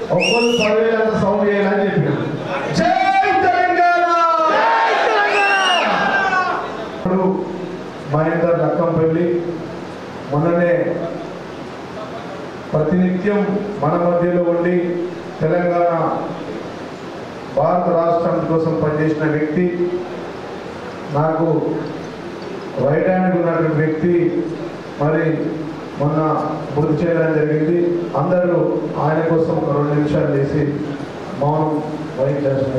ఒక్కరు పదివేలంత సౌండ్ చేయాలని చెప్పిన జై తెలంగాణ ఇప్పుడు మహేందర్ లక్కంపల్లి మొన్ననే ప్రతినిత్యం మన మధ్యలో ఉండి తెలంగాణ భారత రాష్ట్రం కోసం పనిచేసిన వ్యక్తి నాకు రైట్ హ్యాండ్ ఉన్నటువంటి వ్యక్తి మరి మొన్న మృతి చేయడం జరిగింది అందరూ ఆయన కోసం ఒక రెండు నిమిషాలు చేసి మౌనం వహించాల్సిన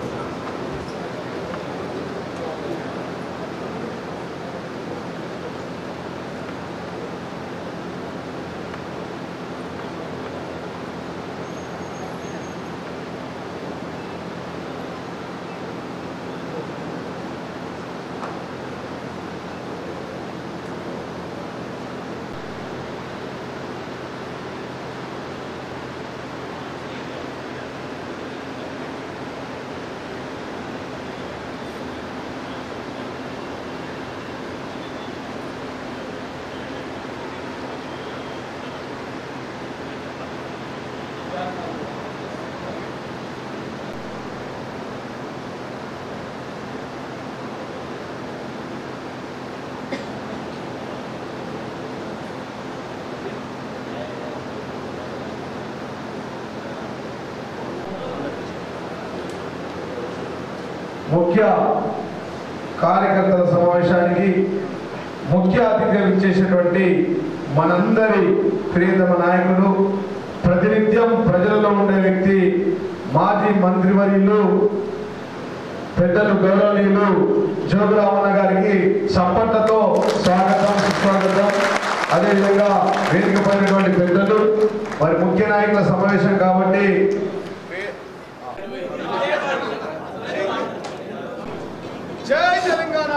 ముఖ్య కార్యకర్తల సమావేశానికి ముఖ్య అతిథిగా ఇచ్చేసినటువంటి మనందరి ప్రియతమ నాయకుడు ప్రతినిత్యం ప్రజలలో ఉండే వ్యక్తి మాజీ మంత్రివర్యులు పెద్దలు గౌరవనీయులు జోగురామన్న గారికి చప్పట్లతో స్వాగతం సుస్వాగతం అదేవిధంగా వేదిక పైనటువంటి పెద్దలు మరి ముఖ్య నాయకుల సమావేశం కాబట్టి జై తెలంగాణ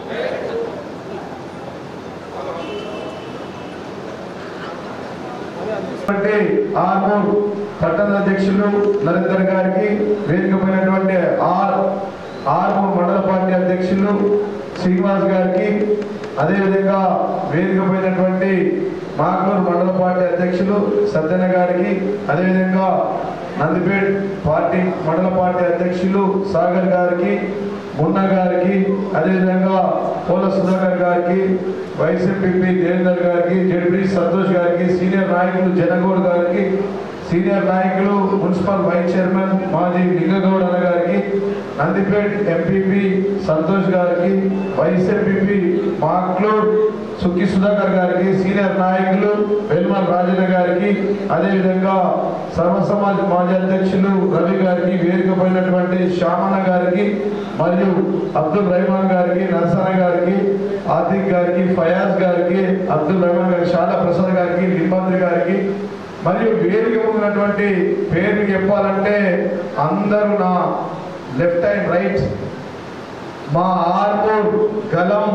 అంటే ఆర్మూర్ పట్టణ అధ్యక్షులు నరేందర్ గారికి వేదిక పైనటువంటి ఆర్ ఆర్మూర్ మండల పార్టీ అధ్యక్షులు శ్రీనివాస్ గారికి అదేవిధంగా వేదిక పైనటువంటి మాగ్నూర్ మండల పార్టీ అధ్యక్షులు సత్యన గారికి అదేవిధంగా నందిపేట్ పార్టీ మండల పార్టీ అధ్యక్షులు సాగర్ గారికి మున్న గారికి అదేవిధంగా పోల సుధాకర్ గారికి వైసీపీ దేవేందర్ గారికి జడ్పీ సంతోష్ గారికి సీనియర్ నాయకులు జనగౌడ్ గారికి సీనియర్ నాయకులు మున్సిపల్ వైస్ చైర్మన్ మాజీ లింగగౌడ్ అన్న గారికి నందిపేట్ ఎంపీపీ సంతోష్ గారికి వైస్ ఎంపీపీ మాక్లూడ్ సుక్కి సుధాకర్ గారికి సీనియర్ నాయకులు వెల్మల్ రాజన్న గారికి అదేవిధంగా సర్వ సమాజ్ మాజీ అధ్యక్షులు రవి గారికి వేదిక పైనటువంటి శ్యామన్న గారికి మరియు అబ్దుల్ రెహమాన్ గారికి నరసన గారికి ఆతిక్ గారికి ఫయాజ్ గారికి అబ్దుల్ రెహమాన్ గారికి షాలా ప్రసాద్ గారికి లింబాద్రి గారికి మరియు వేదిక ఉన్నటువంటి పేర్లు చెప్పాలంటే అందరూ నా లెఫ్ట్ అండ్ రైట్ మా ఆర్మూర్ గలం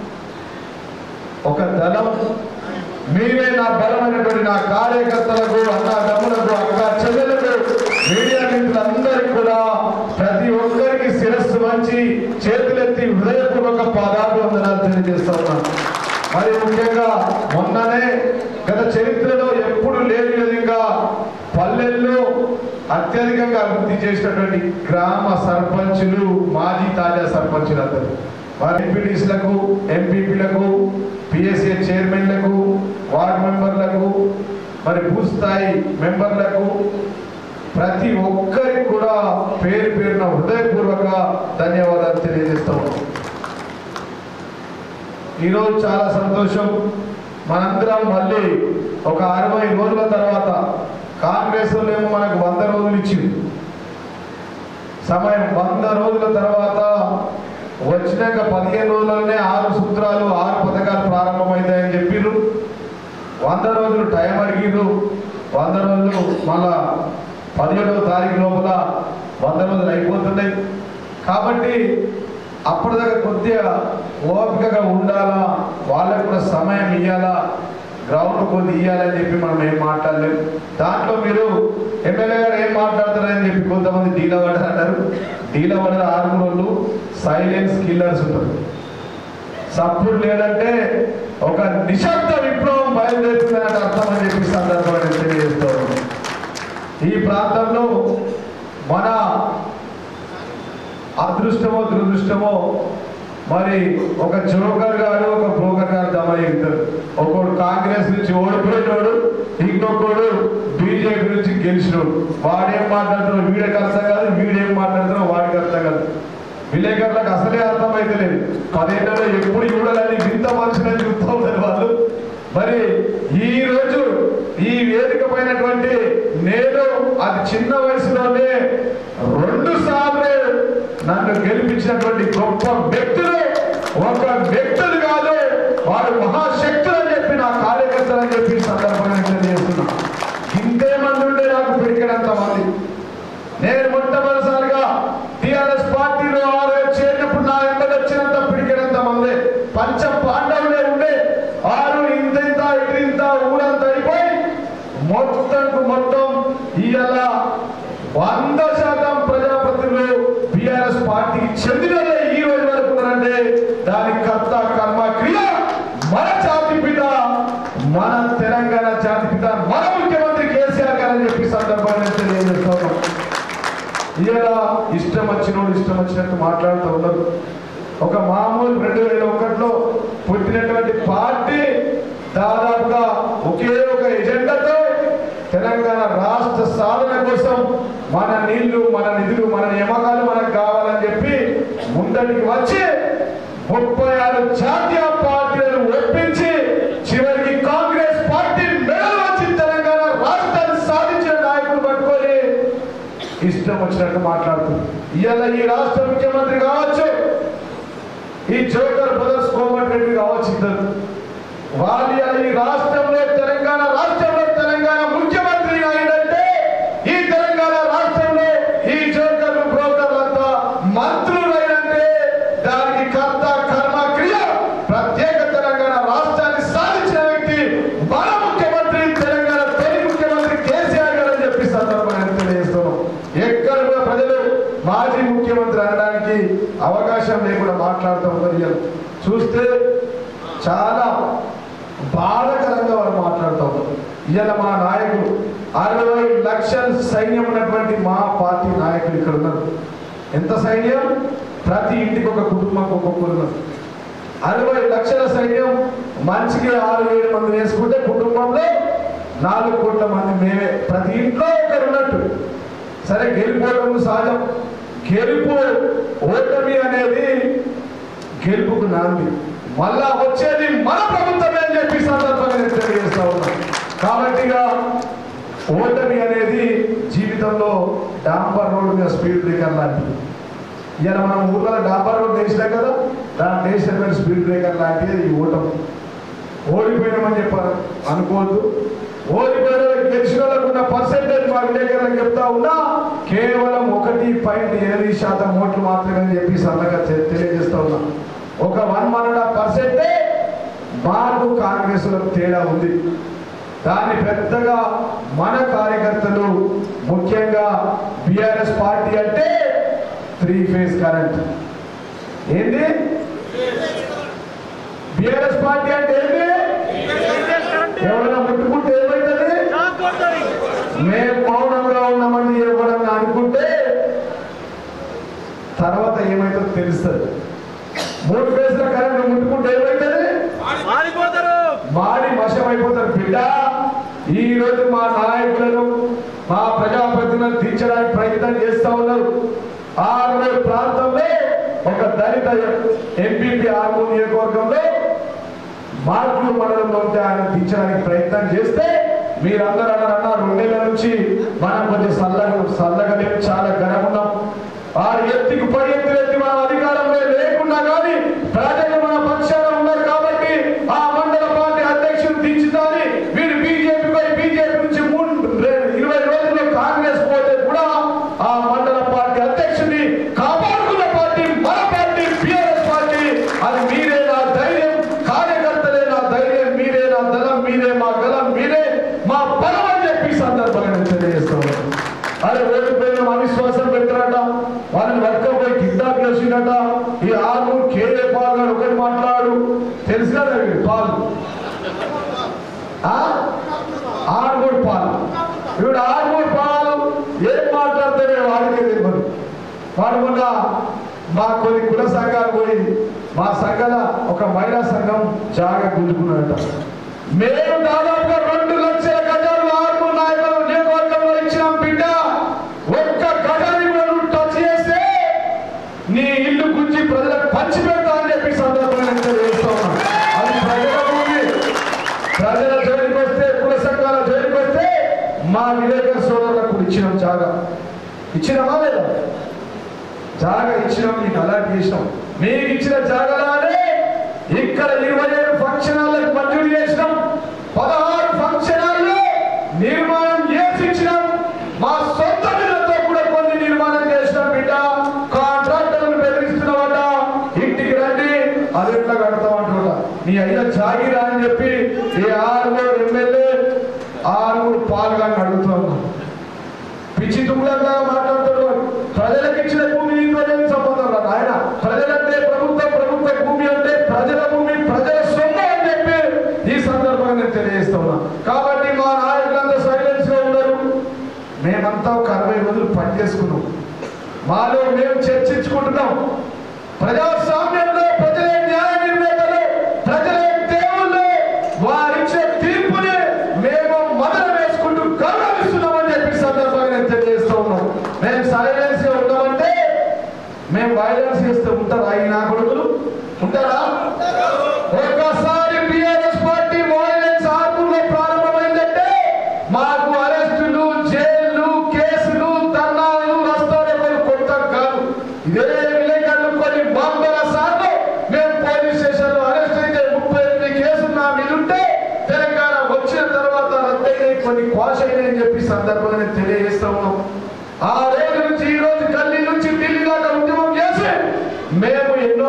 ఒక దళం మీరే నా బలమైనటువంటి నా కార్యకర్తలకు అన్న తమ్ములకు అక్క చెల్లెలకు మీడియా మిత్రులందరికీ కూడా ప్రతి ఒక్కరికి శిరస్సు వంచి చేతులెత్తి హృదయపూర్వక పాదాభివందనాలు తెలియజేస్తా ఉన్నాను మరి ముఖ్యంగా మొన్ననే గత చరిత్రలో ఎప్పుడు లేని విధంగా పల్లెల్లో అత్యధికంగా అభివృద్ధి చేసినటువంటి గ్రామ సర్పంచులు మాజీ తాజా సర్పంచులు అందరూ వారి ఎంపీటీసీలకు ఎంపీపీలకు పిఎస్ఏ చైర్మన్లకు వార్డు మెంబర్లకు మరి భూస్థాయి మెంబర్లకు ప్రతి ఒక్కరికి కూడా పేరు పేరున హృదయపూర్వక ధన్యవాదాలు తెలియజేస్తా ఉన్నాం ఈరోజు చాలా సంతోషం మనందరం మళ్ళీ ఒక అరవై రోజుల తర్వాత కాంగ్రెస్ ఏమో మనకు వంద రోజులు ఇచ్చింది సమయం వంద రోజుల తర్వాత వచ్చినాక పదిహేను రోజులనే ఆరు సూత్రాలు ఆరు పథకాలు ప్రారంభమవుతాయని చెప్పిర్రు వంద రోజులు టైం అడిగిర్రు వంద రోజులు మళ్ళా పదిహేడవ తారీఖు లోపల వంద రోజులు అయిపోతున్నాయి కాబట్టి అప్పటిదాకా కొద్దిగా ఓపికగా ఉండాలా వాళ్ళకు కూడా సమయం ఇవ్వాలా గ్రౌండ్ కొద్ది ఇవ్వాలని చెప్పి మనం ఏం మాట్లాడలేము దాంట్లో మీరు ఎమ్మెల్యే గారు ఏం మాట్లాడతారని చెప్పి కొంతమంది డీల పడరు అంటారు డీల పడరు ఆరుగురు సైలెన్స్ కిల్లర్స్ ఉంటారు సప్పుడు లేదంటే ఒక నిశ్శబ్ద విప్లవం బయలుదేరుతుందని అర్థం అని చెప్పి సందర్భాన్ని తెలియజేస్తూ ఉన్నాను. ఈ ప్ర ప్రాంతంలో మన అదృష్టమో దురదృష్టమో మరి ఒక జోకర్ గారు ఒక బ్రోకర్ గారు దమయ్యారు ఒకడు కాంగ్రెస్ నుంచి ఓడిపోయినోడు ఇంకొకడు బీజేపీ నుంచి గెలిచినోడు వాడేం మాట్లాడుతున్నాడు వీడికి అర్థం కాదు వీడేం మాట్లాడుతున్నాడు వాడికి అర్థం కాదు విలేకరులకు అసలే అర్థమైతే లేదు పదేళ్లలో ఎప్పుడు చూడాలని వింత మనుషులని చూస్తూ ఉంటారు వాళ్ళు మరి ఈ రోజు ఈ వేదిక పైనటువంటి నేను అది చిన్న వయసులోనే రెండు సార్లు నన్ను గెలిపించినటువంటి గొప్ప వ్యక్తులు ఒక వ్యక్తులు కాదు వారు మహాశక్తులు అని చెప్పి నా కార్యకర్తలు అని చెప్పి ఈ సందర్భంగా తెలియజేస్తున్నా ఇంతే మంది ఉండే నాకు పిడికినంత మంది నేను మొట్టమొదటిసారిగా టిఆర్ఎస్ పార్టీలో ఆ రోజు చేరినప్పుడు నా ఎంబడి వచ్చినంత పిడికినంత మంది పంచ పాండవులే ఉండే ఆరు ఇంత ఇంత ఇటు ఇంత ఊరంతా అయిపోయి మొత్తం మొత్తం ఇవాళ వంద శాతం ప్రజాప్రతినిధులు బిఆర్ఎస్ పార్టీకి చెందిన ఈ రోజు వరకు ఉన్నారంటే దాని కర్త కర్మ క్రియ మన జాతి పిత మన తెలంగాణ జాతి పిత మన ముఖ్యమంత్రి కేసీఆర్ గారు అని చెప్పి సందర్భంగా తెలియజేస్తాను ఇలా ఇష్టం వచ్చినోడు ఇష్టం వచ్చినట్టు మాట్లాడుతూ ఉన్నారు ఒక మామూలు రెండు వేల ఒకటిలో పుట్టినటువంటి పార్టీ దాదాపుగా ఒకే ఒక ఎజెండాతో తెలంగాణ రాష్ట్ర సాధన కోసం మన నీళ్లు మన నిధులు మన నియామకాలు మనకు కావాలని చెప్పి ముందటికి వచ్చి ముప్పై ఆరు జాతీయ పార్టీలను ఒప్పించి చివరికి కాంగ్రెస్ పార్టీ మెడలు వచ్చి తెలంగాణ రాష్ట్రాన్ని సాధించిన నాయకులు పట్టుకొని ఇష్టం వచ్చినట్టు మాట్లాడుతుంది ఇవాళ ఈ రాష్ట్ర ముఖ్యమంత్రి కావచ్చు ఈ జోకర్ బ్రదర్స్ కోమటిరెడ్డి కావచ్చు ఇద్దరు వాళ్ళు ఇవాళ ఈ రాష్ట్రంలో తెలంగాణ రాష్ట్రంలో తెలంగాణ ముఖ్యమంత్రి అయిందంటే ఈ తెలంగాణ రాష్ట్రంలో ఈ జోకర్లు బ్రోకర్లంతా మంత్రులు అయినంటే దానికి కర్త కర్మ క్రియ ప్రత్యేక తెలంగాణ రాష్ట్రాన్ని సాధించిన వ్యక్తి మన ముఖ్యమంత్రి తెలంగాణ తొలి ముఖ్యమంత్రి కేసీఆర్ గారు అని చెప్పి సందర్భంగా తెలియజేస్తున్నాం ఎక్కడ కూడా ప్రజలు మాజీ ముఖ్యమంత్రి అనడానికి అవకాశం లేకుండా మాట్లాడుతూ ఉన్నారు ఇవాళ. చూస్తే చాలా బాధకరంగా వారు మాట్లాడుతూ ఉన్నారు ఇవాళ మా నాయకులు అరవై లక్షల సైన్యం ఉన్నటువంటి మా పార్టీ నాయకులు ఇక్కడ ఉన్నారు ఎంత సైన్యం ప్రతి ఇంటికి ఒక కుటుంబం ఒక్కొక్కరు ఉన్నారు అరవై లక్షల సైన్యం మంచికి ఆరు ఏడు మంది వేసుకుంటే కుటుంబంలో నాలుగు కోట్ల మంది మేమే ప్రతి ఇంట్లో ఒకరు ఉన్నట్టు సరే గెలిపోవడం సహజం గెలుపు ఓటమి అనేది గెలుపుకు నాంది మళ్ళా వచ్చేది మన ప్రభుత్వమే అని చెప్పి ఈ సందర్భంగా నేను తెలియజేస్తా ఉన్నాను కాబట్టి ఇక ఓటమి అనేది జీవితంలో డాంబర్ రోడ్డు మీద స్పీడ్ బ్రేకర్ లాంటిది ఇవాళ మనం ఊర్లో డాంబర్ రోడ్ వేసినాం కదా దాని వేసినటువంటి స్పీడ్ బ్రేకర్ లాంటిది ఈ ఓటమి ఓడిపోయినామని చెప్పారు అనుకోవద్దు ఓడిపోయిన వాళ్ళకి గెలిచిన వాళ్ళకు ఉన్న పర్సెంటేజ్ మా విలేకరులకు చెప్తా ఉన్నా కేవలం ఒకటి పాయింట్ ఎనిమిది శాతం ఓట్లు మాత్రమే అని చెప్పి సన్నగా తె- తెలియజేస్తా ఉన్నా ఒక వన్ వన్ అండ్ పర్సెంటే మాకు కాంగ్రెస్ లో తేడా ఉంది దాన్ని పెద్దగా మన కార్యకర్తలు ముఖ్యంగా బిఆర్ఎస్ పార్టీ అంటే త్రీ ఫేజ్ కరెంట్ ఏంది బిఆర్ఎస్ పార్టీ అంటే ఏంది ఎవరైనా ముట్టుకుంటే ఏమైతుంది మేము మౌనంగా ఉన్నామని ఎవరన్నా అనుకుంటే తర్వాత ఏమైతుందో తెలుస్తుంది మూడు ఫేజ్ల కరెంట్ ముట్టుకుంటే ఏమైతుంది మారిపోతారు మాడి వశం అయిపోతారు బిడ్డ ఈ రోజు మా నాయకులను మా ప్రజాప్రతినిధులను తీర్చడానికి ప్రయత్నం చేస్తా ఉన్నారు ఆర్మూర్ ప్రాంతంలో ఒక దళిత ఎంపీపీ ఆర్మూర్ నియోజకవర్గంలో మార్కులు మండలంలో ఉంటే ఆయన తీర్చడానికి ప్రయత్నం చేస్తే మీరందరూ అన్నారు అన్న రెండేళ్ల నుంచి మనం కొంచెం చల్లగా చల్లగా లేవు చాలా ఘనం ఉన్నాం ఆ ఎత్తికి పడి ఎత్తులు ఎత్తి మనం అధికారంలో లేకున్నా కానీ ప్రజలు మన పక్షాన ఉన్నారు కాబట్టి ఆ మండల పార్టీ అధ్యక్షుడు దించుతాని వీడు బీజేపీ పై బీజేపీ నుంచి మూడు రె- ఇరవై రోజుల్లో కాంగ్రెస్ పోతే కూడా ఆ మండల పార్టీ అధ్యక్షుడిని కాపాడుకున్న పార్టీ మన పార్టీ బిఆర్ఎస్ పార్టీ అది మీరే నా ధైర్యం కార్యకర్తలే నా ధైర్యం మీరే నా దళం మీరే మా గలం మీరే మా బలం అని చెప్పి ఈ సందర్భంగా నేను తెలియజేస్తాను అరే ఓడిపోయిన అవిశ్వాసం పెట్టారట వాళ్ళని పట్టుకపోయి కిడ్నాప్ చేసిండట ఈ ఆరు కేఏ పాల్ గారు ఒకటి మాట్లాడు తెలుసు కదా వీడు పాలు ఆ? ఆరుగురు పాలు ఇప్పుడు ఆరుగురు పాలు ఏం మాట్లాడతారో వాడికే తెలియదు వాడు మొన్న మా కొన్ని కుల సంఘాలు పోయి మా సంఘాల ఒక మహిళా సంఘం జాగా గుంజుకున్నాడట మేము దాదాపుగా రెండు లక్షల గజాలు ఆరు నాయకులు నియోజకవర్గంలో ఇచ్చినాం బిడ్డ ఒక్క గజాన్ని కూడా నువ్వు టచ్ చేస్తే నీ ఇల్లు గుంజి ప్రజలకు పంచి పెడతా అని చెప్పి సందర్భంగా నేను తెలియజేస్తా ఉన్నాను. అది ప్రజల భూమి ప్రజల జోలికి వస్తే కుల సంఘాల జోలికి వస్తే మా విలేకరు సోదరులకు ఇచ్చినాం జాగా ఇచ్చినామా లేదా జాగా ఇచ్చినాం మీకు అలాంటి చేసినాం మీకు ఇచ్చిన జాగాలానే ఇక్కడ ఇరవై ఏడు ఫంక్షన్ హాల్లకు మంజూరు చేసినాం పదహారు ఫంక్షన్ హాల్లో నిర్మాణం చేసి ఇచ్చినాం మా సొంత నిధులతో కూడా కొన్ని నిర్మాణం చేసినాం బిడ్డ కాంట్రాక్టర్లను బెదిరిస్తున్నావట ఇంటికి రండి అది ఎట్లా కడతామంటున్నా నీ అయిన జాగిరా అని చెప్పి ఈ ఆరుగురు ఎమ్మెల్యే ఆరుగురు పాల్గొని అడుగుతా ఉన్నాం పిచ్చి తుమ్ములాగా మాట్లాడుతాడు వాడు. ప్రజలకు ఇచ్చిన భూమి నీకు ఏం సంబంధం రాదు ఆయన ప్రజలంటే ప్రభుత్వం ప్రభుత్వ భూమి అంటే ప్రజల భూమి ప్రజల సొమ్ము అని చెప్పి ఈ సందర్భంగా నేను తెలియజేస్తా ఉన్నా కాబట్టి మా నాయకులంతా సైలెన్స్ గా ఉన్నారు మేమంతా ఒక అరవై రోజులు పని చేసుకున్నాం మాలో మేము చర్చించుకుంటున్నాం ప్రజాస్వామ్యంలో ప్రజలే న్యాయ నిర్ణేతలు ప్రజలే దేవుళ్ళు వారిచ్చే తీర్పుని మేము మదన వేసుకుంటూ గౌరవిస్తున్నామని చెప్పి సందర్భంగా నేను తెలియజేస్తూ ఉన్నాం మేము సైలెన్స్ గా ఉన్నామంటే మేము వైలెన్స్ చేస్తే ఉంటారా ఈ నా కొడుకులు ఉంటారా ఒక్కసారి బిఆర్ఎస్ పార్టీ వైలెన్స్ ఆర్పుల్లో ప్రారంభమైందంటే మాకు అరెస్టులు జైలు కేసులు ధర్నాలు రస్తాలు కొత్త కాదు ఇదే విలేకరులు కొన్ని వందల సార్లు మేము పోలీస్ స్టేషన్ లో అరెస్ట్ అయితే ముప్పై ఎనిమిది కేసులు నా మీద ఉంటే తెలంగాణ వచ్చిన తర్వాత రద్దయినాయి కొన్ని క్వాష్ అయినాయని చెప్పి సందర్భంగా నేను తెలియజేస్తా ఉన్నాం ఆ రోజు నుంచి ఈ రోజు ఢిల్లీ నుంచి ఢిల్లీ దాకా ఉద్యమం చేసి మేము ఎన్నో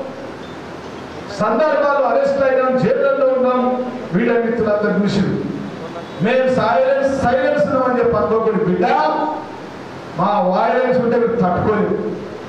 సందర్భాలు అరెస్ట్ అయినాం జైళ్ళల్లో ఉన్నాం వీటన్నిటిలందరూ చూసి మేము సైలెన్స్ సైలెన్స్ అని చెప్పి అనుకోకూడదు బిడ్డ మా వాయిలెన్స్ ఉంటే మీరు తట్టుకోలేదు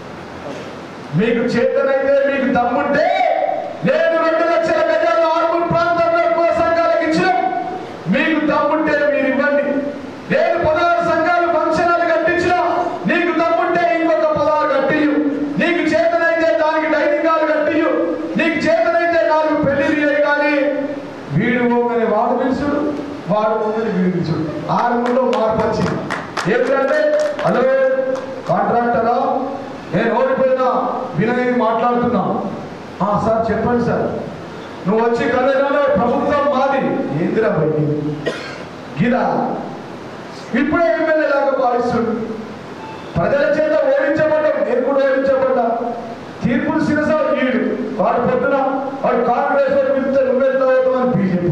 మీకు చేతనైతే మీకు దమ్ముంటే నేను రెండు లక్షల గజాలు ఆర్మూర్ ప్రాంతంలో కుల సంఘాలకు ఇచ్చాం మీకు దమ్ముంటే మీరు ఇవ్వండి నేను పదహారు సంఘాలు ఫంక్షనాలు కట్టించిన నీకు దమ్ముంటే ఇంకొక పదహారు కట్టియు నీకు చేతనైతే దానికి డైనింగ్ హాల్ కట్టియు నీకు చేతనైతే నాలుగు పెళ్లిళ్ళు చేయి కానీ వీడు పోమని వాడు పిలుచుడు వాడు పోమని వీడు పిలుచుడు ఆరుమూరులో మార్పు వచ్చింది ఏంటంటే హలో కాంట్రాక్టరా నేను ఓడిపోయినా వినయ్ మాట్లాడుతున్నా ఆ సార్ చెప్పండి సార్ నువ్వు వచ్చి కలెక్టర్లో ప్రభుత్వం మాది ఏందిరా బయటి గిదా ఇప్పుడే ఎమ్మెల్యే లాగా భావిస్తుంది ప్రజల చేత ఓడించబడ్డాం నేను కూడా ఓడించబడ్డా తీర్పులు శిరస వీడు వాడు పొద్దున వాడు కాంగ్రెస్ వాడు పిలిస్తే నువ్వెళ్తావు అని బీజేపీ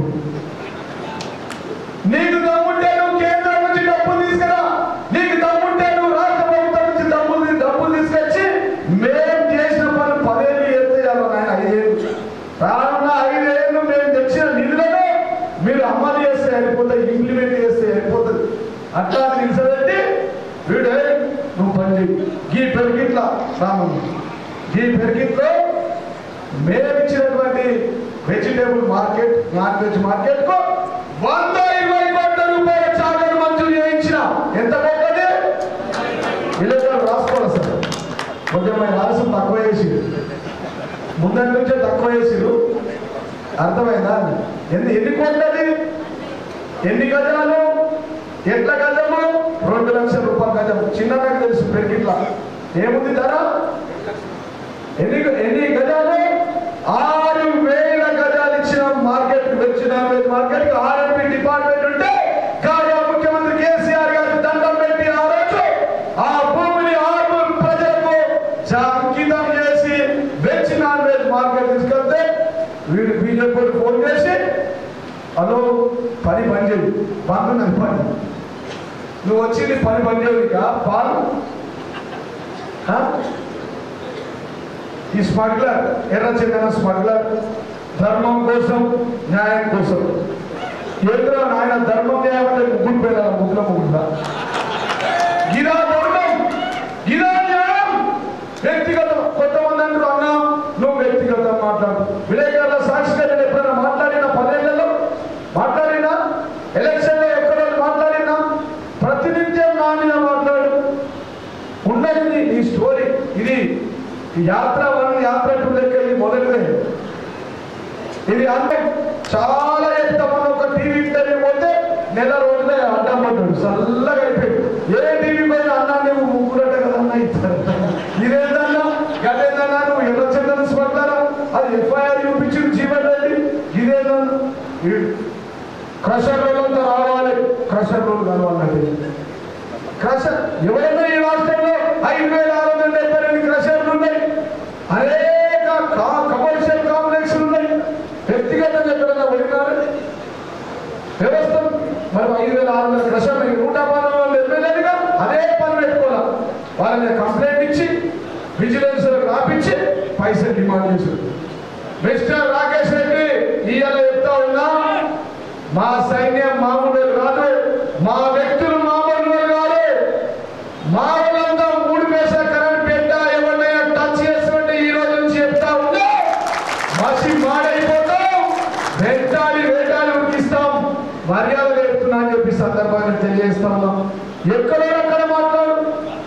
నీకు దమ్ముంటే నువ్వు కేంద్రం నుంచి డబ్బులు తీసుకురా నీకు దమ్ముంటే నువ్వు రాష్ట్ర ప్రభుత్వం నుంచి డబ్బులు తీ- డబ్బులు తీసుకొచ్చి మేం చేసిన పని పదేళ్ళు ఎత్తేయాలి నాయన ఐదేళ్ళు రానున్న ఐదేళ్ళు మేము తెచ్చిన నిధులను మీరు అమలు చేస్తే అయిపోతుంది ఇంప్లిమెంట్ చేస్తే అయిపోతుంది అట్లా నిలిచబెట్టి వీడు "ఏయ్, నువ్వు పని చేయి గీ పెరిగిట్లా రాము గీ పెరిగిట్లో మేము ఇచ్చినటువంటి vegetable market non veg market కు వంద ఇరవై కోట్ల రూపాయల చార్జీలు మంజూరు చేయించిన ఎంత కోట్లది విలేకరులు రాసుకోవాలి సార్ కొంచెం మేము రాసం తక్కువ చేసి ముందరి నుంచే తక్కువ చేసిరు అర్థమైందా ఎన్ని ఎన్ని కోట్లది ఎన్ని గజాలు ఎట్ల గజము రెండు లక్షల రూపాయల గజం చిన్న నాకు తెలుసు పెరిగిట్లా ఏముంది ధర ఎన్ని ఎన్ని గజాలు ఆరు వేల గజాలు ఇచ్చిన మార్కెట్ వచ్చిన మార్కెట్ ఆర్ఎంపీ డిపార్ట్మెంట్ ఉంటే గాయా ముఖ్యమంత్రి కేసీఆర్ గారికి దండం పెట్టి ఆ రోజు ఆ భూమిని ఆరు ప్రజలకు చా- అంకితం చేసి వెజ్ నాన్ వెజ్ మార్కెట్ తీసుకెళ్తే వీడు బీజేపీ ఫోన్ చేసి హలో పని పని చేయి బంద్ ఉన్నది పని నువ్వు వచ్చింది పని పని చేయవు ఇక పాలు ఆ? ఈ స్మగ్లర్ ఎర్ర చందన స్మగ్లర్ ధర్మం కోసం న్యాయం కోసం ఏంద్రా నాయన ధర్మం న్యాయం అంటే ముగ్గురు పేరాల ముగ్గుల ముగ్గుల ఇదా ధర్మం ఇదా న్యాయం వ్యక్తిగత కొంతమంది అంటారు అన్నా నువ్వు వ్యక్తిగత మాట్లాడు విలేకరుల సాక్షిగా నేను ఎప్పుడైనా మాట్లాడిన పదేళ్లలో మాట్లాడినా ఎలక్షన్ లో ఎక్కడ మాట్లాడినా ప్రతినిత్యం నా మీద మాట్లాడు ఈ యాత్ర వన్ యాత్ర టూ లెక్క ఇది మొదటిదే ఇది అంటే చాలా చెప్తామని ఒక టీవీ ఇంటర్వ్యూ పోతే నెల రోజులే అడ్డం పడ్డాడు చల్లగా అయిపోయాడు ఏ టీవీ పైన అన్నా నువ్వు ముగ్గురట కదా అన్న ఇస్తారు ఇదేందన్నా గదేందన్నా నువ్వు ఎవరు చెందని పడతారా అది ఎఫ్ఐఆర్ చూపించి జీవన్ రెడ్డి ఇదేందన్నా క్రషర్ రోజులంతా రావాలి క్రషర్ రోజు కలవాలంటే క్రషర్ ఎవరైనా ఈ రాష్ట్రంలో ఐదు వేల ఆరు వందల డెబ్బై రెండు క్రషర్లు ఉన్నాయి అనేక కా- కమర్షియల్ కాంప్లెక్స్లు ఉన్నాయి వ్యక్తిగతంగా ఎక్కడైనా పోయినారు వ్యవస్థ మరి ఐదు వేల ఆరు వందల క్రషర్లు నూట పన్నెండు వాళ్ళు ఎమ్మెల్యేలుగా అదే పని పెట్టుకోవాలి వాళ్ళని కంప్లైంట్ ఇచ్చి విజిలెన్స్ రాపించి పైసలు డిమాండ్ చేశారు మిస్టర్ రాకేష్ రెడ్డి ఇవాళ చెప్తా ఉన్నా మా సైన్యం మామూలు కాదు మా వ్యక్తులు మామూలు కాదు మా వాళ్ళంతా మూడు పైసల కరెంట్ పెట్టా ఎవరినైనా టచ్ చేస్తుంటే ఈ రోజు నుంచి చెప్తా ఉన్నా మసి మాడైపోతాం వెంటాడి వేటాడి ఉడికిస్తాం మర్యాద చెప్తున్నా అని చెప్పి సందర్భాన్ని తెలియజేస్తా ఉన్నాం ఎక్కడో అక్కడ మాట్లాడు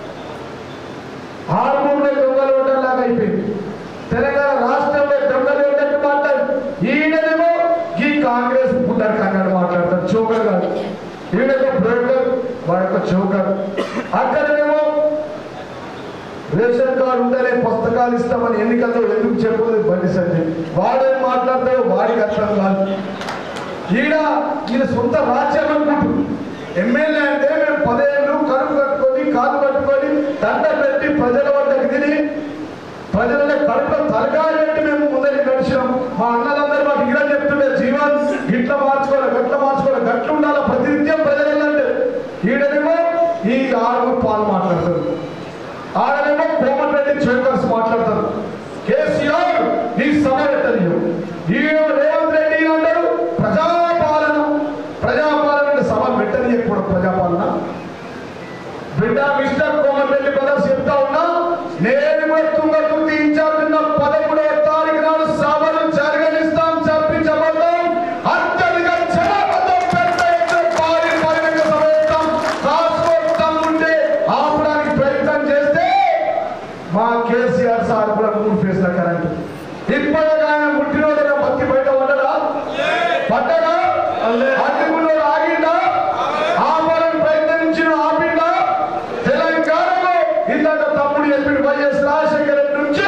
ఆరుమూరులో దొంగలు ఉండలాగా అయిపోయింది తెలంగాణ రాష్ట్రంలో దొంగలు ఉన్నట్టు మాట్లాడు ఈయననేమో ఈ కాంగ్రెస్ పుట్టారు కన్నాడు మాట్లాడతారు చోకర్ కాదు ఈయనొక బ్రోకర్ వాడొక చోకర్ అక్కడనేమో రేషన్ కార్డు ఉంటేనే పుస్తకాలు ఇస్తామని ఎన్నికల్లో ఎందుకు చెప్పలేదు బండి సంజయ్ వాడేం మాట్లాడతాడో వాడికి అర్థం కాదు ఈడ ఈయన సొంత రాజ్యం అనుకుంటుంది ఎమ్మెల్యే అంటే మేము పదేళ్ళు కడుపు కట్టుకొని కాలు పట్టుకొని దండ పెట్టి ప్రజల వద్దకు తిని ప్రజల కడుపులో తలకాయ పెట్టి మేము ముందరికి నడిచినాం మా అన్నలందరూ మాకు ఇలా చెప్తుండే జీవన్ ఇట్లా మార్చుకోవాలి గట్ల మార్చుకోవాలి గట్లు ఉండాలి ప్రతినిత్యం ప్రజలంటే ఈడనేమో ఈ ఆరుగురు పాలు మాట్లాడతారు ఆడనేమో కోమటిరెడ్డి చోకర్స్ మాట్లాడతారు కేసీఆర్ నీ సభ పెట్టలేదు ఈయన రేవంత్ రెడ్డి అంటారు ప్రజాపాలన ప్రజాపాలన అంటే సభ పెట్టని ఎప్పుడు ప్రజాపాలన బిడ్డ మిస్టర్ కోమటిరెడ్డి బ్రదర్స్ చెప్తా ఉన్నా నేను కూడా తుంగతుర్తి ఇన్ఛార్జ్ ఉన్న పదమూడవ తారీఖు నాడు సభలు జరగనిస్తాం చర్పించబడతాం అత్యధిక జనబద్ధం పెద్ద ఎత్తున భారీ బహిరంగ సభ చేస్తాం కాసుకోవడం ఉంటే ఆపడానికి ప్రయత్నం చేస్తే మా కేసీఆర్ సార్ కూడా మూడు ఫేస్ల కరెంట్ ఇప్పటికే ఆయన పుట్టినోడైనా బతి బయట పడ్డడా పడ్డడా అడ్డుకున్న ఆగిందా ఆపాలని ప్రయత్నించిన ఆపిందా తెలంగాణలో ఇందాక తమ్ముడు చెప్పిన వైఎస్ రాజశేఖర రెడ్డి నుంచి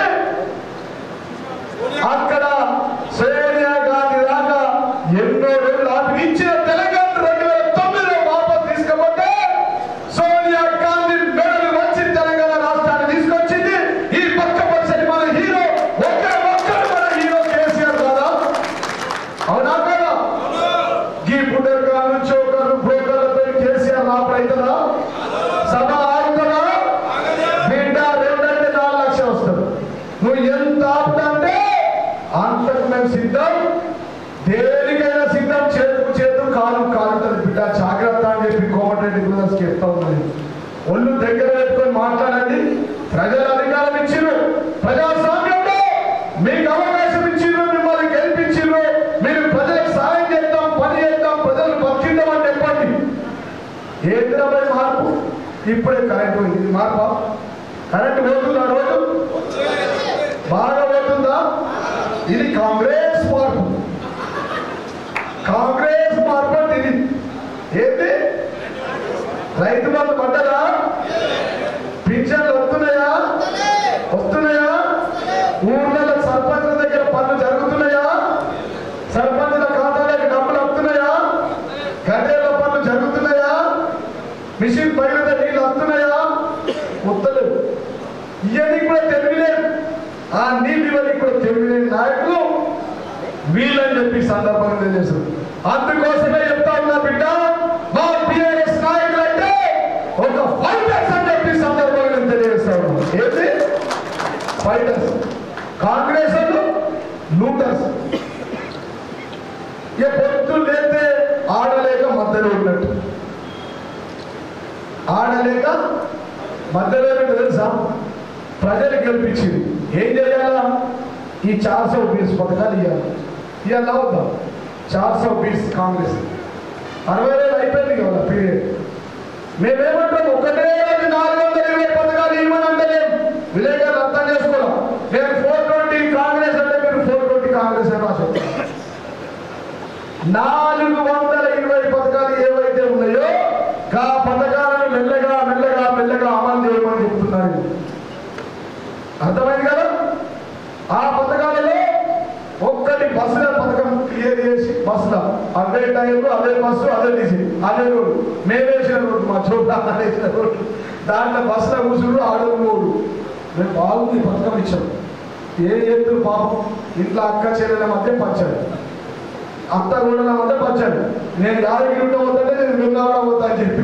అక్కడ సోనియా గాంధీ దాకా ఎన్నో రోజులు ఆపి ఇచ్చిన తెలంగాణ రెండు వేల తొమ్మిదిలో వాపస్ తీసుకపోతే సోనియా గాంధీ మెడలు వచ్చి తెలంగాణ రాష్ట్రాన్ని తీసుకొచ్చింది ఈ పక్క పరిస్థితి మన హీరో ఒక్క ఒక్కడు మన హీరో కేసీఆర్ కాదా అవునా కదా ఈ పుట్టక నుంచి ఒకరు బ్రోకర్లపై కేసీఆర్ రాపడైతుందా సభ ఆగుతుందా బిడ్డ రెండంటే నాలుగు లక్షలు వస్తుంది నువ్వు ఎంత ఆపుతంటే అంతకు మేము సిద్ధం దేనికైనా సిద్ధం చేతుకు చేతు కాలు కాలుతుంది బిడ్డ జాగ్రత్త అని చెప్పి కోమటిరెడ్డి బ్రదర్స్ చెప్తా ఉన్నది ఒళ్ళు దగ్గర పెట్టుకొని మాట్లాడండి ప్రజలు అధికారం ఇచ్చిర్రు ప్రజాస్వామ్యంలో మీకు అవకాశం ఇచ్చిర్రు మిమ్మల్ని గెలిపించిర్రు మీరు ప్రజలకు సాయం చేద్దాం పని చేద్దాం ప్రజలు బతికిద్దామని చెప్పండి ఏంద్రపై మార్పు ఇప్పుడే కరెంట్ పోయింది ఇది మార్పా కరెంట్ పోతుందా రోజు బాగా పోతుందా ఇది కాంగ్రెస్ మార్పు కాంగ్రెస్ మార్పు అంటే ఇది ఏంటి రైతు బంధు పడ్డదా పింఛన్లు వస్తున్నాయా వస్తున్నాయా ఊర్లలో సర్పంచుల దగ్గర పనులు జరుగుతున్నాయా సర్పంచుల ఖాతాలోకి డబ్బులు వస్తున్నాయా గడ్డేళ్ల పనులు జరుగుతున్నాయా మిషన్ పైన నీళ్ళు వస్తున్నాయా వస్తలేవు ఇవన్నీ కూడా తెలియలేదు ఆ నీళ్ళు ఇవన్నీ కూడా తెలియలేని నాయకులు వీళ్ళని చెప్పి ఈ సందర్భంగా తెలియజేశారు అందుకోసమే చెప్తా ఉన్నా బిడ్డ మా బిఆర్ఎస్ నాయకులు అంటే ఒక ఫైటర్స్ అని చెప్పి ఈ సందర్భంగా నేను తెలియజేస్తా ఉన్నాను ఏంటి ఫైటర్స్ కాంగ్రెస్ వాళ్ళు లూటర్స్ ఇక పొద్దు లేతే ఆడలేక మధ్యలో ఉన్నట్టు ఆడలేక మధ్యలో ఉన్నట్టు తెలుసా ప్రజలు గెలిపించింది ఏం చేయాలా ఈ చార్ సౌ బీస్ పథకాలు ఇవ్వాలి ఇవాళ అవుతాం చార్ సౌ బీస్ కాంగ్రెస్ అరవై వేలు అయిపోయింది కదా పీరియడ్ మేమేమంటాం ఒకటే రోజు నాలుగు వందల ఇరవై పథకాలు ఇవ్వమని అంటలేం విలేకరులు అర్థం చేసుకోవాలి నాలుగు వందల ఇరవై పథకాలు ఏవైతే ఉన్నాయో ఆ పథకాలను మెల్లగా మెల్లగా మెల్లగా అమలు చేయమని చెప్తున్నారు అర్థమైంది కదా ఆ పథకాలలో ఒక్కటి బస్సుల పథకం క్లియర్ చేసి బస్సుల అదే టైంలో అదే బస్సు అదే డీజిల్ అదే రోడ్డు మేమేసిన రోడ్డు మా చోట వేసిన రోడ్డు దాంట్లో బస్సుల కూర్చుడు ఆడు మూడు మేము బాగుంది పథకం ఇచ్చాం ఏ ఎత్తు పాపం ఇంట్లో అక్క చెల్లెల మధ్య పంచాడు అత్త కూడా మధ్య పంచాడు నేను యాదగిరి పోతుంటే నేను బృందావనం పోతా అని చెప్పి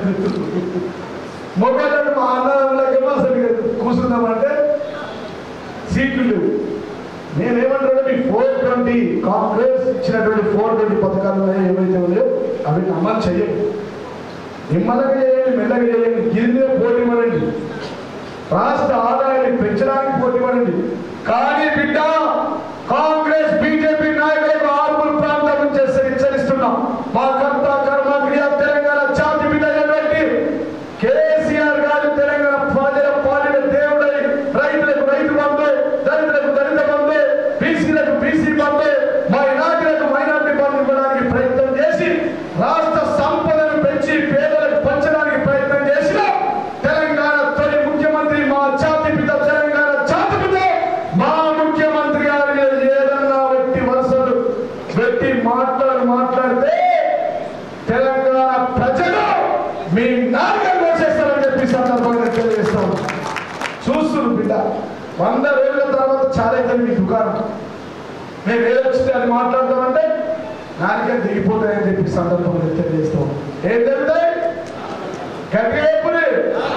మొబైల్ మా అన్నదమ్ములకేమో అసలు కూర్చుందామంటే సీట్లు లేవు నేనేమంటాను మీ ఫోర్ ట్వంటీ కాంగ్రెస్ ఇచ్చినటువంటి ఫోర్ ట్వంటీ పథకాలు ఉన్నాయో ఏవైతే ఉన్నాయో అవి అమలు చేయండి నిమ్మలగా చేయండి మెల్లగా చేయండి గిరినే పోటీ పడండి రాష్ట్ర ఆదాయాన్ని పెంచడానికి పోటీ పడండి కానీ బిడ్డ కాంగ్రెస్ బీజేపీ నాయకులకు ఆర్మూర్ ప్రాంతం నుంచి హెచ్చరిస్తున్నాం మా కర్త కర్మ క్రియ తెలంగాణ జాతి బిడ్డ అయినటువంటి కేసీఆర్ గారు తెలంగాణ ప్రజల పాలిన దేవుడై రైతులకు రైతు బంధు దళితులకు దళిత బంధు బీసీలకు బీసీ బంధు మైనార్టీలకు మైనార్టీ బంధు ఇవ్వడానికి ప్రయత్నం చేసి రాష్ట్ర సంపదను పెంచి పేదలకు పంచడానికి ప్రయత్నం చేసిన తెలంగాణ తొలి ముఖ్యమంత్రి మా జాతి పిత తెలంగాణ జాతి పిత మా ముఖ్యమంత్రి గారి మీద ఏదన్నా వ్యక్తి వరుసలు వ్యక్తి మాట్లాడి మాట్లాడితే తెలంగాణ ప్రజలు మీ నాయకులు వచ్చేస్తారని చెప్పి సందర్భంగా తెలియజేస్తాం చూస్తున్నారు బిడ్డ వంద రోజుల తర్వాత చాలా అయితే మీ దుకాణం మేము ఏదొచ్చితే అది మాట్లాడతామంటే నాలుగే దిగిపోతాయని చెప్పి సందర్భంగా తెలియజేస్తాం ఏం జరుగుతాయి గట్టిగా చెప్పురి.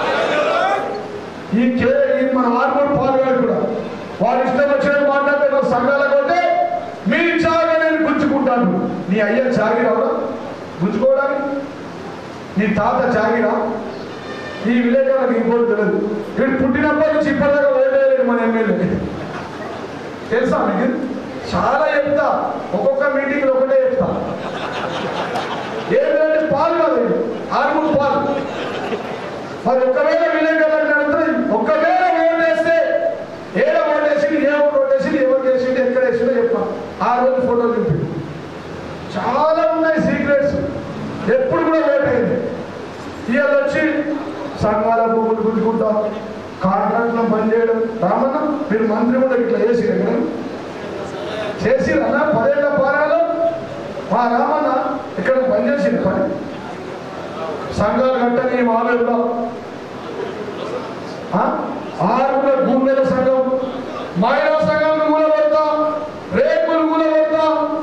ఈ కే ఈ మన ఆర్మూర్ పాల్గాడు కూడా వాడు ఇష్టం వచ్చినట్టు మాట్లాడితే మన సంఘాలకు పోతే మీ చాగా నేను గుంజుకుంటాను నీ అయ్య చాగిరావురా గుంజుకోవడానికి నీ తాత చాగిరా ఈ విలేకరులకు ఇంకోటి తెలియదు వీడు పుట్టినప్పటి నుంచి ఇప్పటిదాకా ఓటేయలేడు మన ఎమ్మెల్యే తెలుసా మీకు చాలా చెప్తా ఒక్కొక్క మీటింగ్ ఒకటే చెప్తా ఏంటంటే పాలు కాదు ఇది. ఆరుగురు పాలు మరి ఒకవేళ విలేకరులకు నడితే ఒకవేళ ఓటేస్తే ఏడ ఓటేసింది ఏ ఓటు ఓటేసింది ఎవరు చేసింది ఎక్కడ వేసిందో చెప్పాను ఆ రోజు ఫోటో చూపి చాలా ఉన్నాయి సీక్రెట్స్ ఎప్పుడు కూడా ఓట్ అయింది ఇవాళ వచ్చి సంఘాల భూములు గుంజుకుంటాం కాంట్రాక్ట్లో పనిచేయడం రామన్న మీరు మంత్రి కూడా ఇట్లా చేసిరు ఎక్కడ చేసిరన్నా పదేళ్ల పాలనలో మా రామన్న ఇక్కడ పనిచేసింది పని సంఘాలు కట్టని మావేలో ఆరుగుల గూండెల సంఘం మహిళా సంఘం కూలబెడతా రేపులు కూలబెడతా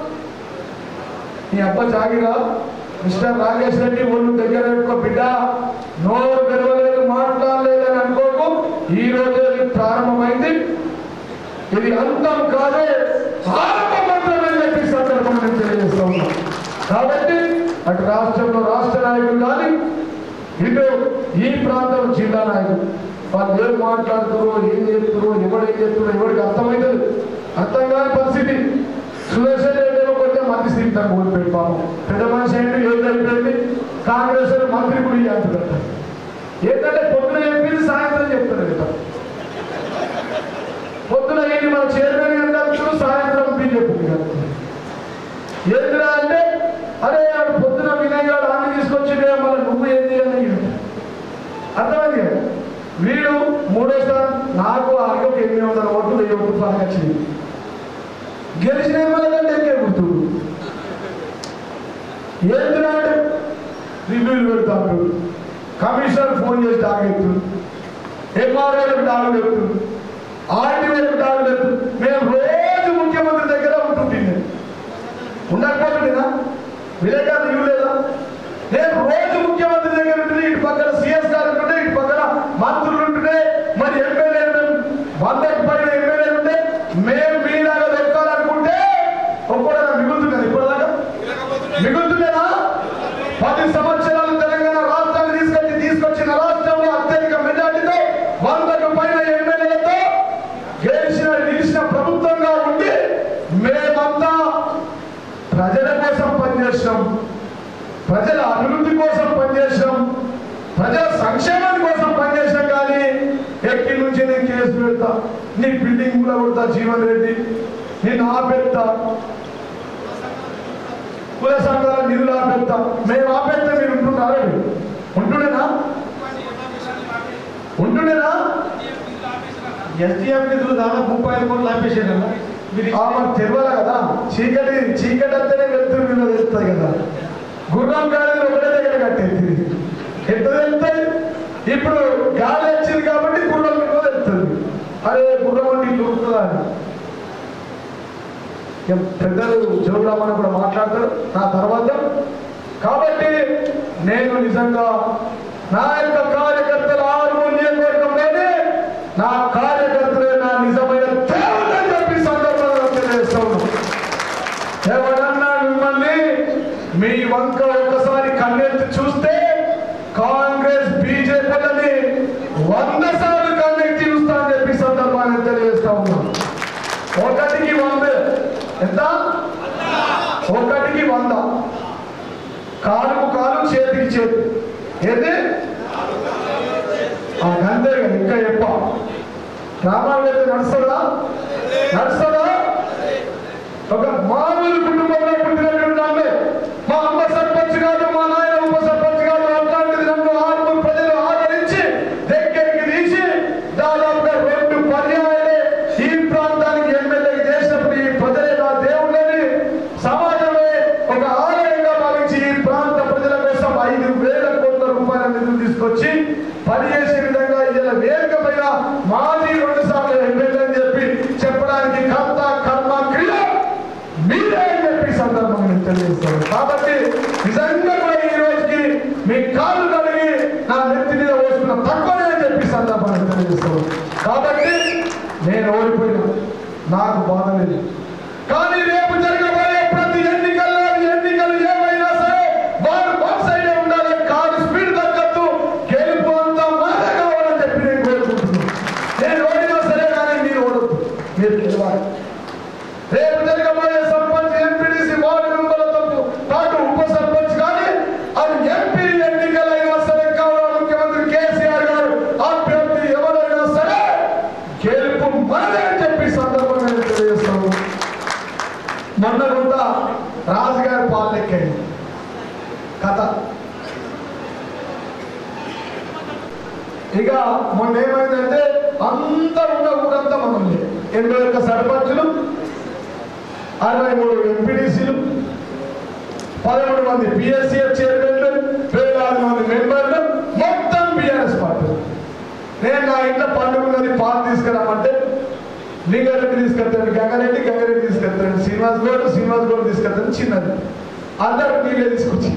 నీ అబ్బ జాగిరా మిస్టర్ రాకేష్ రెడ్డి ఒళ్ళు దగ్గర పెట్టుకో బిడ్డ నోరు తెరవలేదు మాట్లాడలేదని అనుకోకు ఈ రోజే ఇది ప్రారంభమైంది ఇది అంతం కాదు ఆరంభం మాత్రమే అని చెప్పి సందర్భంగా నేను తెలియజేస్తా ఉన్నా కాబట్టి అటు రాష్ట్రంలో రాష్ట్ర నాయకులు కానీ ఇటు ఈ ప్రాంతం జిల్లా నాయకులు వాళ్ళు ఏం మాట్లాడుతున్నారు ఏం చేస్తున్నారు ఎవడు ఏం చేస్తున్నారు ఎవరికి అర్థమవుతుంది అర్థం కాని పరిస్థితి సుదర్శన్ రెడ్డిలో కొంచెం మంది సీట్లు కోల్పోయి పాపం పెద్ద మనిషి ఏంటి ఏది అయిపోయింది కాంగ్రెస్ వాళ్ళు మంత్రి కూడా ఇయ్య అంటున్నారు ఏంటంటే పొద్దున చెప్పింది సాయంత్రం చెప్తారు కదా పొద్దున ఏంటి మన చైర్మన్ గారు కలుపుతారు సాయంత్రం బీజేపీ కలుపుతారు ఏంటిరా అంటే అరే ఆడు పొద్దున వినయ్ గారు ఆమె తీసుకొచ్చి మళ్ళీ నువ్వు ఏంది అని ఈయన. అర్థమైంది కదా వీడు మూడో స్థానం నాకు ఆడికి ఒక ఎనిమిది వందల ఓట్లు వెయ్యి ఓట్లు పని వచ్చింది గెలిచిన ఎమ్మెల్యేలంటే ఎక్కే గుర్తు ఏంటిరా అంటే రివ్యూలు పెడతాడు కమిషనర్ ఫోన్ చేసి తాగెత్తు ఎంఆర్ఓలకు డాగులు ఎత్తు ఆర్టీఓలకు డాగులు ఎత్తు మేము రోజు ముఖ్యమంత్రి దగ్గర ఉంటుంటే ఉండకపోతుండేనా విలేకరులు ఇవ్వలేదా నేను రోజు ముఖ్యమంత్రి దగ్గర ఉంటుంది ఇటు పక్కన సిఎస్ గారు ఉంటుంటే ఇటు పక్కన మంత్రులు ఉంటుంటే మరి ఎమ్మెల్యేలు వందకు పైన ఎమ్మెల్యేలు ఉంటే మేము మీలాగా దొరకాలనుకుంటే ఒక్కడా మిగులుతున్నది ఇప్పటిదాకా మిగులుతుందేనా పది సంవత్సరాలు తెలంగాణ రాష్ట్రాన్ని తీసుకొచ్చి తీసుకొచ్చిన రాష్ట్రంలో అత్యధిక మెజార్టీతో వందకు పైన ఎమ్మెల్యేలతో గెలిచిన నిలిచిన ప్రభుత్వంగా ఉండి మేమంతా ప్రజల కోసం పనిచేసినాం ప్రజల అభివృద్ధి కోసం పనిచేసినాం ప్రజల సంక్షేమం కోసం పనిచేసినాం కానీ ఎక్కి నుంచి నేను కేసు పెడతా నీ బిల్డింగ్ కూడా కొడతా జీవన్ రెడ్డి నేను ఆ పెడతా కుల సంఘాల నిధులు ఆపేస్తాం మేము ఆపేస్తే మీరు ఉంటున్నారా ఉంటుండేనా ఉంటుండేనా ఎస్టీఎఫ్ నిధులు దాదాపు ముప్పై ఐదు కోట్లు ఆపేసారు కదా మీరు ఆ మరి తెలియాలి కదా చీకటి చీకటి అంటేనే వెళ్తుంది మీద తెలుస్తుంది కదా గుర్రం గాలి ఒకటే దగ్గర కట్టేది ఎంత తెలుస్తాయి ఇప్పుడు గాలి వచ్చింది కాబట్టి గుర్రం మీద తెలుస్తుంది అరే గుర్రం అంటే ఇల్లు ఉంటుందా అని ఇక పెద్దలు జోగురామని కూడా మాట్లాడతారు నా తర్వాత కాబట్టి నేను నిజంగా నా యొక్క కార్యకర్తల ఆరు నియోజకవర్గంలోనే నా కార్యకర్తలే నా నిజమైన దేవుడని చెప్పి సందర్భంగా తెలియజేస్తాను ఎవరన్నా మిమ్మల్ని మీ వంక ఒకసారి కన్నెత్తి చూస్తే కాంగ్రెస్ బీజేపీలని వంద సార్లు కన్నెత్తి చూస్తా అని చెప్పి సందర్భాన్ని తెలియజేస్తా ఉన్నాను ఒకటికి వంద ఎంత ఒకటికి వంద కాలుకు కాలు చేతికి చేతి ఏది ఆ అంతే కదా ఇంకా చెప్ప రామాయణ అయితే నడుస్తుందా నడుస్తుందా ఒక మామూలు కుటుంబంలో పుట్టినటువంటి నన్ను మా అమ్మ సర్పంచ్ కాదు మా నాయన ఉప సర్పంచ్ కాదు అట్లాంటిది నన్ను ఆరుగురు ప్రజలు ఆదరించి దగ్గరికి తీసి దాదాపుగా రెండు పర్యాయాలే ఈ ప్రాంతానికి ఎమ్మెల్యే చేసినప్పుడు ఈ ప్రజలే నా దేవుళ్ళని సమాజమే ఒక ఆలయంగా భావించి ఈ ప్రాంత ప్రజల కోసం ఐదు వేల కోట్ల రూపాయల నిధులు తీసుకొచ్చి పనిచేసే విధంగా ఇలా వేదిక పైన మాజీ రెండు సార్లు ఎమ్మెల్యే అని చెప్పి చెప్పడానికి కర్త కర్మ క్రియ మీరే అని చెప్పి ఈ సందర్భంగా నేను తెలియజేస్తాను కాబట్టి నిజంగా కూడా ఈ రోజుకి మీ కాళ్ళు కడిగి నా నెత్తి మీద పోసుకున్న తక్కువనే అని చెప్పి ఈ సందర్భంగా తెలియజేస్తాను కాబట్టి నేను ఓడిపోయినా నాకు బాధ లేదు కానీ రేపు జరగబోయే ప్రతి ఎన్నికల్లో ఎన్నికలు ఏమైనా సరే వారు వన్ సైడే ఉండాలి కారు స్పీడ్ తగ్గద్దు గెలుపు అంతా మాదే కావాలని చెప్పి నేను కోరుకుంటున్నాను నేను ఓడినా సరే కానీ మీరు ఓడద్దు మీరు గెలవాలి రేపు జరగబోయే సర్పంచ్ ఎంపీడీసీ వార్డు మెంబర్లతో పాటు ఉప సర్పంచ్ కానీ అది ఎంపీ ఎన్నికలైనా సరే కావాలి ముఖ్యమంత్రి కేసీఆర్ గారు అభ్యర్థి ఎవరైనా సరే గెలుపు మనదే అని చెప్పి సందర్భంగా నేను తెలియజేస్తాను మొన్న కొంత రాజుగారి పాలెక్కండి కథ ఇక మొన్న ఏమైందంటే అంతా ఉన్న ఊరంతా మనల్ని ఎనభై ఒక్క సర్పంచులు అరవై మూడు ఎంపీడీసీలు పదమూడు మంది పిఎస్సిఎఫ్ చైర్మన్లు వేలాది మంది మెంబర్లు మొత్తం బీఆర్ఎస్ పార్టీ నేను నా ఇంట్లో పండుగన్నది పాలు తీసుకురామంటే లింగారెడ్డి తీసుకెళ్తాడు గంగారెడ్డి గంగారెడ్డి తీసుకెళ్తాడు శ్రీనివాస్ గౌడ్ శ్రీనివాస్ గౌడ్ తీసుకెళ్తాడు చిన్నది అందరూ నీళ్ళే తీసుకొచ్చి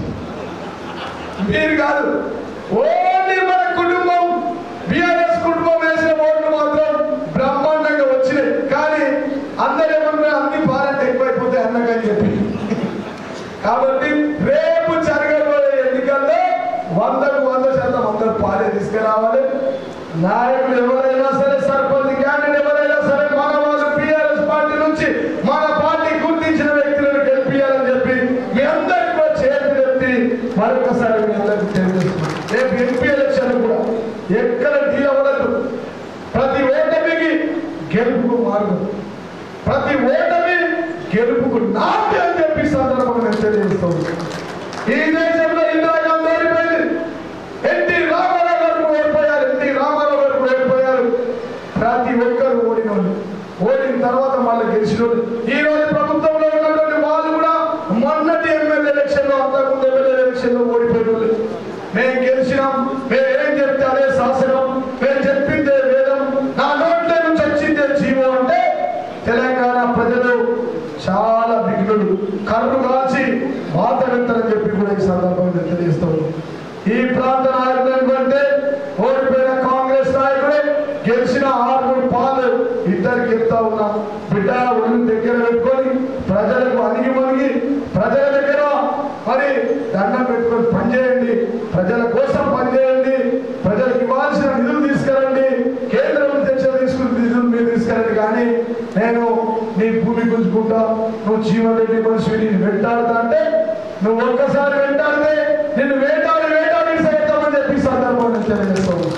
మీరు కాదు ఓన్లీ మన కుటుంబం బిఆర్ఎస్ కుటుంబం వేసిన ఓట్లు మాత్రం బ్రహ్మాండంగా వచ్చినాయి కానీ అందరూ ఏమన్నా అన్ని పాలంటే ఎక్కువైపోతాయి అన్నకని చెప్పి కాబట్టి రేపు జరగబోయే ఎన్నికల్లో వందకు వంద శాతం అందరూ పాలే తీసుకురావాలి నాయకులు ఎవరైనా సరే సర్పంచ్ క్యాండిడేట్ ఎవరైనా సరే మన వాళ్ళు పిఆర్ఎస్ పార్టీ నుంచి మన పార్టీ గుర్తించిన వ్యక్తులను గెలిపించాలని చెప్పి మీ అందరికీ కూడా చేతులు ఎత్తి మరొకసారి మీ అందరికీ తెలియజేస్తున్నాం రేపు ఎంపీ ఎలక్షన్ కూడా ఎక్కడ డీ అవ్వలేదు ప్రతి ఓటమికి గెలుపుకు మార్గం ప్రతి ఓటమి గెలుపుకు నాటి అని చెప్పి ఈ సందర్భంగా నేను తెలియజేస్తాను ఈ దేశంలో ఇందిరాగాంధీ ఓడిపోయింది ఎన్టీ రామారావు గారు ఓడిపోయారు ఎన్టీ రామారావు గారు ఓడిపోయారు ప్రతి ఒక్కరు ఓడిన వాళ్ళు ఓడిన తర్వాత మళ్ళీ గెలిచిన వాళ్ళు ఈ రోజు ప్రభుత్వంలో ఉన్నటువంటి వాళ్ళు కూడా మొన్నటి ఎమ్మెల్యే ఎలక్షన్ లో అంతకుముందు ఎమ్మెల్యే ఎలక్షన్ లో ఓడిపోయిన వాళ్ళు మేము గెలిచినాం మేము ఏం చెప్తే అదే శాసనం మేము చెప్పిందే వేదం నా నోట్ల నుంచి వచ్చిందే జీవో అంటే తెలంగాణ ప్రజలు చాలా బిగ్నులు కర్రు కాల్చి వాత వెళ్తారని చెప్పి కూడా ఈ సందర్భంగా తెలియజేస్తాను ఈ ప్రాంత నాయకుడు అంటే ఓడిపోయిన కాంగ్రెస్ నాయకుడే గెలిచిన ఆరుగురు పాలు ఇద్దరికి చెప్తా ఉన్నా బిడ్డ ఒళ్ళు దగ్గర పెట్టుకొని ప్రజలకు అణిగి మణిగి ప్రజల దగ్గర మరి దండం పెట్టుకొని పనిచేయండి ప్రజల కోసం పనిచేయండి ప్రజలకు ఇవ్వాల్సిన నిధులు తీసుకురండి కేంద్రం నుంచి తెచ్చిన తీసుకుని నిధులు మీరు తీసుకురండి కానీ నేను నీ భూమి గుంజుకుంటా నువ్వు జీవన్ రెడ్డి మనిషి నేను వెంటాడుతా అంటే నువ్వు ఒక్కసారి వెంటాడితే నిన్ను వేటాడి వేటాడి సైతామని చెప్పి ఈ సందర్భంగా తెలియజేస్తావు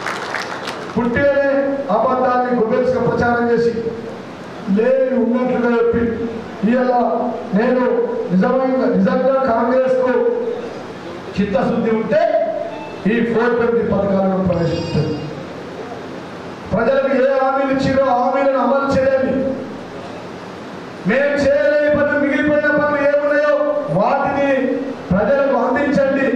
పుట్టినే అబద్ధాన్ని గుబెల్స్గా ప్రచారం చేసి లేని ఉన్నట్లుగా చెప్పి ఇవాళ నేను నిజమైన నిజంగా కాంగ్రెస్ కు చిత్తశుద్ధి ఉంటే ఈ ఫోర్ ట్వంటీ పథకాలను ప్రవేశిస్తుంది ప్రజలకు ఏ హామీలు ఇచ్చిరో ఆ హామీలను అమలు చేయాలి మేము చేయలేని పనులు మిగిలిపోయిన పనులు ఏమున్నాయో వాటిని ప్రజలకు అందించండి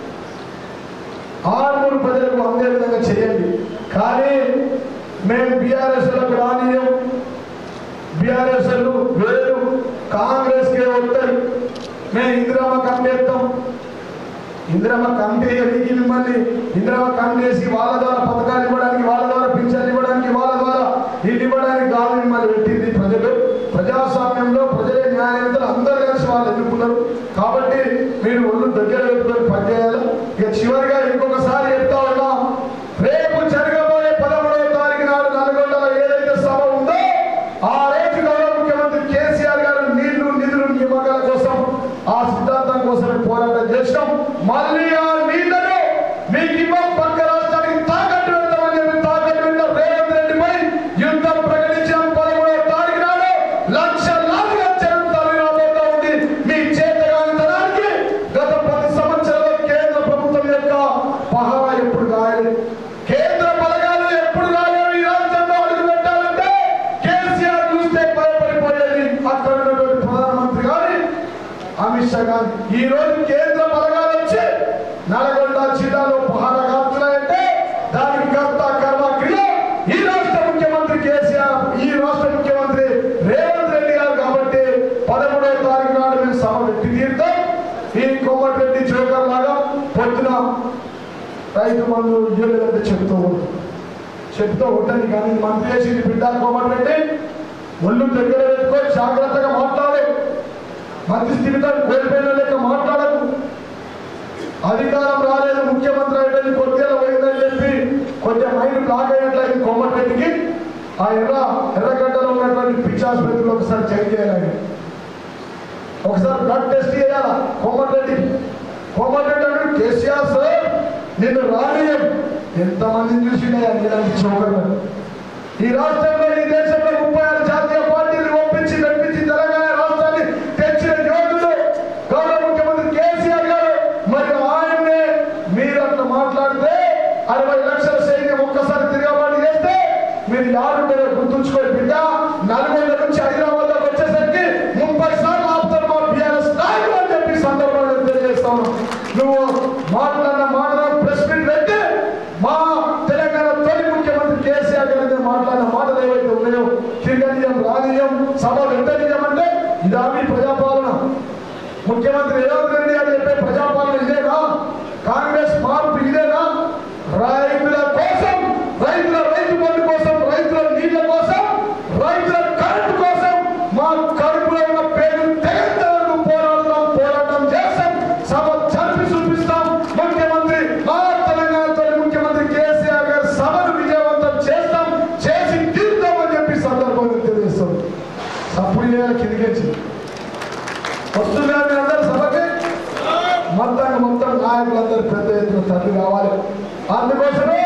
ఆర్మూరు ప్రజలకు అందే విధంగా చేయండి కానీ మేము బీఆర్ఎస్లకు రానియం బీఆర్ఎస్ వేరు కాంగ్రెస్కే వస్తాయి మేము ఇందిరామ కమిటేస్తాం ఇందిరమ్మ కమిటీ ఎదిగి మిమ్మల్ని ఇందిరమ్మ కమిటీ వేసి వాళ్ళ ద్వారా పథకాలు ఇవ్వడానికి వాళ్ళ ద్వారా పింఛన్లు ఇవ్వడానికి వాళ్ళ ద్వారా ఇల్లు ఇవ్వడానికి కాదు మిమ్మల్ని పెట్టింది ప్రజలు ప్రజాస్వామ్యంలో ప్రజలే న్యాయవంతులు అందరూ కలిసి వాళ్ళు ఎన్నుకున్నారు కాబట్టి మీరు ఒళ్ళు దగ్గర పెట్టుకొని పనిచేయాలి ఇక చివరిగా ఇంకొకసారి చెప్తా ఉన్నా రేపు జరగబోయే పదమూడవ తారీఖు నాడు నల్గొండలో ఏదైతే సభ ఉందో ఆ రేపు గౌరవ ముఖ్యమంత్రి కేసీఆర్ గారు నీళ్లు నిధులు నియామకాల కోసం ఆ సిద్ధాంతం కోసం పోరాటం చేసినాం మళ్ళీ ఆ నీళ్లను మీకు ఇవ్వం పక్క రాష్ట్రానికి తాకట్టు పెడతామని చెప్పి తాకట్టు పెట్టిన రేవంత్ రెడ్డిపై యుద్ధం ప్రకటించిన పదమూడవ తారీఖు నాడు లక్షలాదిగా జనం తరలి రాబోతా ఉంది మీ చేతగానితనానికి గత పది సంవత్సరాల కేంద్ర ప్రభుత్వం యొక్క పహారా ఎప్పుడు కాయలేదు కేంద్ర బలగాలు ఎప్పుడు రాలేదు ఈ రాష్ట్రంలో అడుగు పెట్టాలంటే కేసీఆర్ చూస్తే భయపడిపోయేది అక్కడ ఉన్నటువంటి ప్రధానమంత్రి గారి అమిత్ షా గారు ఈ రోజు కేంద్ర బలగాలు వచ్చి నల్గొండ జిల్లాలో పహారా కాస్తున్నాయంటే దానికి కర్త కర్మ క్రియ ఈ రాష్ట్ర ముఖ్యమంత్రి కేసీఆర్ ఈ రాష్ట్ర ముఖ్యమంత్రి రేవంత్ రెడ్డి గారు కాబట్టి పదమూడవ తారీఖు నాడు మేము సభ పెట్టి తీరుతాం ఈ కోమటిరెడ్డి జోకర్ లాగా పొద్దున రైతు మందు ఇయ్యలేదంటే చెప్తూ ఉంటుంది చెప్తూ ఉంటుంది కానీ మంత్రి చేసింది బిడ్డ కోమటిరెడ్డి ఒళ్ళు దగ్గర పెట్టుకొని జాగ్రత్తగా మాట్లాడు మంత్రి స్థితిని కోల్పోయిన లెక్క మాట్లాడకు అధికారం రాలేదు ముఖ్యమంత్రి అయితే కొద్దిగా పోయిందని చెప్పి కొంచెం మైండ్ బ్లాక్ అయినట్లయింది కోమటిరెడ్డికి ఆ ఎర్ర ఎర్రగడ్డలో ఉన్నటువంటి పిచ్చి ఆసుపత్రిలో ఒకసారి చెక్ చేయాలి ఒకసారి బ్లడ్ టెస్ట్ చేయాలా కోమటిరెడ్డి కోమటిరెడ్డి అంటే కేసీఆర్ సార్ నిన్ను రానియం ఎంతమందిని చూసిండే నీలాంటి చౌకలు ఈ రాష్ట్రంలో ఈ దేశంలో ముప్పై ఆరు జాతీయ పార్టీలు ఒప్పించి నడిపించి తెలంగాణ రాష్ట్రాన్ని తెచ్చిన యోగులు గౌరవ ముఖ్యమంత్రి కేసీఆర్ గారు మరి ఆయన్నే మీరు అట్లా మాట్లాడితే అరవై లక్షల సైన్యం ఒక్కసారి తిరగబాటు చేస్తే మీరు యాడుంటారో గుర్తుంచుకోండి బిడ్డ నల్గొండ నుంచి హైదరాబాద్ లోకి వచ్చేసరికి ముప్పై సార్లు ఆపుతారు మా బీఆర్ఎస్ నాయకులు అని చెప్పి ఈ సందర్భంగా తెలియజేస్తాను నువ్వు మాట్లాడిన మాటలు ప్రెస్ మీట్ పెట్టి మా తెలంగాణ తొలి ముఖ్యమంత్రి కేసీఆర్ గారి మీద మాట్లాడిన మాటలు ఏవైతే ఉన్నాయో తిరగనీయం రానీయం సభ వెంటనీయం అంటే ఇదా మీ ప్రజాపాలన ముఖ్యమంత్రి రేవంత్ రెడ్డి గారు చెప్పే ప్రజాపాలన ఇదేనా కాంగ్రెస్ మార్పు ఇదేనా రైతుల కోసం రైతుల రైతు బంధు కోసం రైతుల నీళ్ల కోసం రైతుల కరెంటు కోసం మా కడుపులో ఉన్న పేరు తెగంత వరకు పోరాడతాం పోరాటం చేస్తాం సభ చంపి చూపిస్తాం ముఖ్యమంత్రి మా తెలంగాణ తొలి ముఖ్యమంత్రి కేసీఆర్ గారి సభను విజయవంతం చేస్తాం చేసి తీరుతామని చెప్పి ఈ సందర్భంగా తెలియజేస్తాం సప్పుడు చేయాలి కిందికి వస్తున్నారు మీరందరూ సభకి మొత్తానికి మొత్తం నాయకులందరూ పెద్ద ఎత్తున తరలి కావాలి అందుకోసమే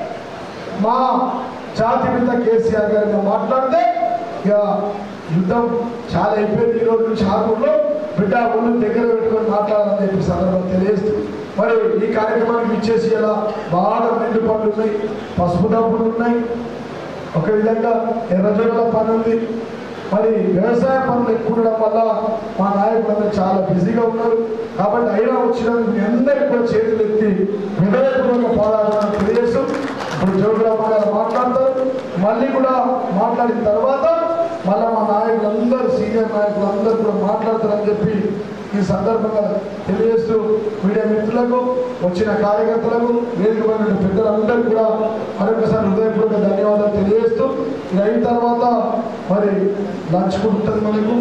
మా జాతి పిత కేసీఆర్ గారితో మాట్లాడితే ఇక యుద్ధం చాలా అయిపోయింది ఈ రోజు నుంచి ఆర్మూర్లో బిడ్డ ఒళ్ళు దగ్గర పెట్టుకొని మాట్లాడాలని చెప్పి సందర్భం తెలియజేస్తూ మరి ఈ కార్యక్రమానికి ఇచ్చేసి ఇలా బాగా నిండు పనులు ఉన్నాయి పసుపు డబ్బులు ఉన్నాయి ఒక విధంగా ఎర్రజొన్నల పని ఉంది మరి వ్యవసాయ పనులు ఎక్కువ ఉండడం వల్ల మా నాయకులందరూ చాలా బిజీగా ఉన్నారు కాబట్టి అయినా వచ్చినందుకు మీ అందరికీ కూడా చేతులు ఎత్తి హృదయపూర్వక పాదాలను తెలియజేస్తూ ఇప్పుడు జోగురామ గారు మాట్లాడతారు మళ్ళీ కూడా మాట్లాడిన తర్వాత మళ్ళీ మా నాయకులందరూ సీనియర్ నాయకులందరూ కూడా మాట్లాడతారని చెప్పి ఈ సందర్భంగా తెలియజేస్తూ మీడియా మిత్రులకు వచ్చిన కార్యకర్తలకు వేదిక పైన ఉన్న పెద్దలందరూ కూడా మరొకసారి హృదయపూర్వక ధన్యవాదాలు తెలియజేస్తూ ఇది అయిన తర్వాత మరి లంచ్ కూడా ఉంటుంది మనకు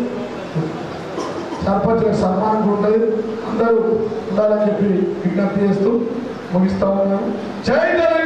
సర్పంచులకు సన్మానం కూడా ఉంటుంది అందరూ ఉండాలని చెప్పి విజ్ఞప్తి చేస్తూ ముగిస్తా ఉన్నాను జై తెలంగాణ